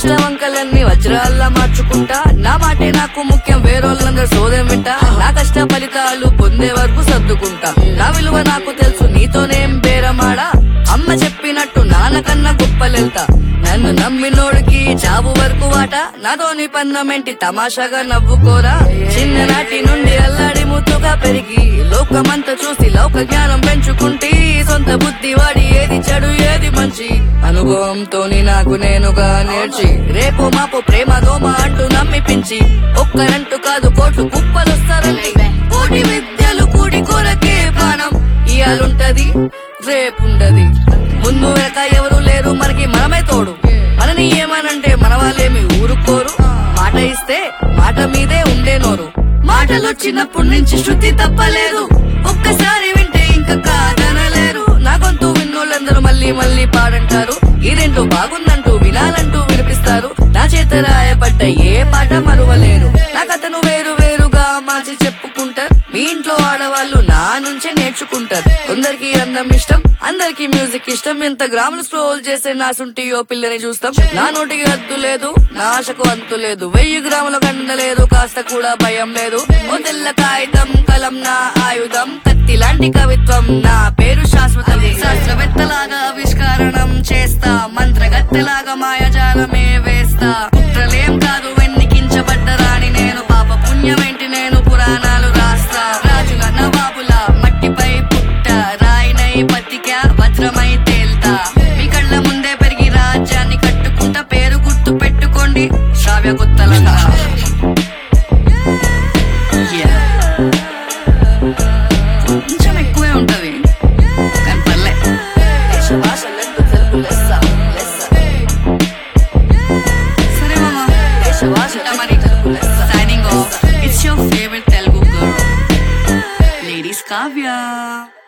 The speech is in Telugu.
కష్ట వంకలన్నీ వజ్రాల్లా మార్చుకుంటా నా మాటే నాకు ముఖ్యం వేరోళ్ళందరూ సోదం వింటా నా కష్ట ఫలితాలు పొందే వరకు సర్దుకుంటా నా విలువ నాకు తెలుసు నీతోనేం బేరమాడా అమ్మ చెప్పినట్టు నాన్నకన్నా గొప్పలెళ్తా నన్ను నమ్మినోడికి చావు వరకు వాట నాతోని పందమేంటి తమాషాగా నవ్వుకోరా చిన్ననాటి నుండి అల్లాడి ముద్దుగా పెరిగి లోకమంతా చూసి లోక జ్ఞానం పెంచుకుంటే సొంత బుద్ధి వాడి ఏది చెడు ఏది మంచి అనుభవంతోని నాకు నేనుగా నేర్చి రేపు మాపు ప్రేమ దోమ అంటూ నమ్మిపించి ఒక్కరంటూ కాదు కోట్లు కుప్పలొస్తారండి కోటి విద్యలు కూడి కొరకే ప్రాణం ఇయాలుంటది రేపుంటది ముందు వెనక ఎవరు లేరు మనకి మనమే తోడు మనని ఏమనంటే మన వాళ్ళేమి ఊరుకోరు మాట ఇస్తే మాట మీదే ఉండే నోరు మాటలు చిన్నప్పటి నుంచి శృతి తప్పలేదు ఒక్కసారి వింటే ఇంకా కాదనలేరు నా గొంతు విన్నోళ్ళందరూ మళ్ళీ మళ్ళీ పాడంటారు ఇదేంటో బాగుందంటూ వినాలంటూ వినిపిస్తారు నా చేత రాయబడ్డ ఏ పాట మరువలేరు నా కథను వేరు వేరుగా మార్చి చెప్పుకుంటారు మీ ఇంట్లో ఆడవాళ్ళు నా నుంచే నేర్చుకుంటారు కొందరికి అందం ఇష్టం అందరికి మ్యూజిక్ ఇష్టం ఎంత గ్రాములు స్క్రోల్ చేసే నా సుంటి ఓ పిల్లని చూస్తాం నా నోటికి హద్దు లేదు నా ఆశకు అంతు లేదు వెయ్యి గ్రాముల కండ లేదు కాస్త కూడా భయం లేదు ఓ తెల్ల కాగితం కలం నా ఆయుధం కత్తి లాంటి కవిత్వం నా పేరు శాశ్వతం శాస్త్రవేత్తలాగా ఆవిష్కరణం చేస్తా మంత్రగత్తెలాగా మాయాజాలమే వేస్తా కుట్రలేం కాదు వెన్నికించబడ్డ రాణి నేను పాప పుణ్యమేంటి నేను పురాణాలు రాస్తా రాజుల నవాబుల మట్టిపై పుట్ట రాయినై బతికా వజ్రమై తేల్తా మీ కళ్ళ ముందే పెరిగి రాజ్యాన్ని కట్టుకుంటా పేరు గుర్తు పెట్టుకోండి శ్రావ్య గుత్తలంగా Yeah. కొంచెం ఎక్కువే ఉంటది కానీ పర్లే దేశ భాషలంటూ తెలుగు లెస్స లెస్స సరే మామా దేశ భాష మరి signing off it's your favourite Telugu girl ladies Kavya